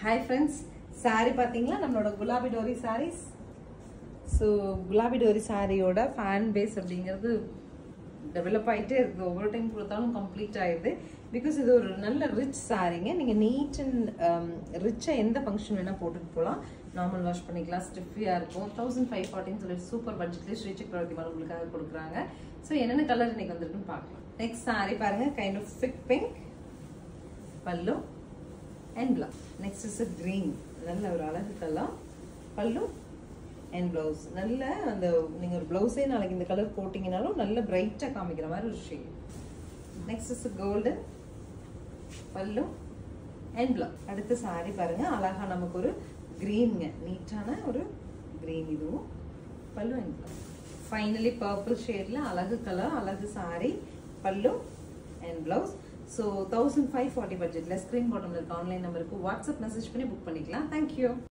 hi friends saree பார்த்தீங்களா நம்மளோட Gulabi Dori sarees so Gulabi Dori சாரியோட ஃபேன் பேஸ் அப்படிங்கிறது டெவலப் ஆகிட்டே இருக்குது ஒவ்வொரு டைம் கொடுத்தாலும் கம்ப்ளீட் ஆயிடுது பிகாஸ் இது ஒரு நல்ல ரிச் சாரீங்க நீங்கள் நீட் அண்ட் ரிச்சாக எந்த ஃபங்க்ஷன் வேணால் போட்டுட்டு போகலாம் நார்மல் வாஷ் பண்ணிக்கலாம் ஸ்டிஃபியாக இருக்கும் தௌசண்ட் ஃபைவ் ஃபார்ட்டின்னு சொல்லிட்டு சூப்பர் பட்ஜெட்லேயே ஸ்ரீ சக்கரவர்த்தி மேலே உங்களுக்காக கொடுக்குறாங்க ஸோ என்னென்ன கலர் இன்னைக்கு வந்திருக்குன்னு பார்க்கலாம் நெக்ஸ்ட் சாரி பாருங்க kind of fig pink pallu and blouse next is green நல்ல ஒரு அழகு கலர் பல்லு அண்ட் பிளவுஸ் நல்ல அந்த நீங்கள் ஒரு ப்ளவுஸே நாளைக்கு இந்த கலர் போட்டிங்கனாலும் நல்ல பிரைட்டாக காமிக்கிற மாதிரி ஒரு shade next is golden pallu and blouse அடுத்த சாரி பாருங்க அழகா நமக்கு ஒரு க்ரீனுங்க நீட்டான ஒரு க்ரீன் இதுவும் பல்லு அண்ட் பிளவுஸ் ஃபைனலி பர்பிள் ஷேடில் அழகு கலர் அழகு sari pallu and blouse so thousand five forty பட்ஜெட்டில் ஸ்க்ரீன் பாட்டமில் இருக்க ஆன்லைன் நம்பருக்கு வாட்ஸ்அப் மெசேஜ் பண்ணி புக் பண்ணிக்கலாம் தேங்க்யூ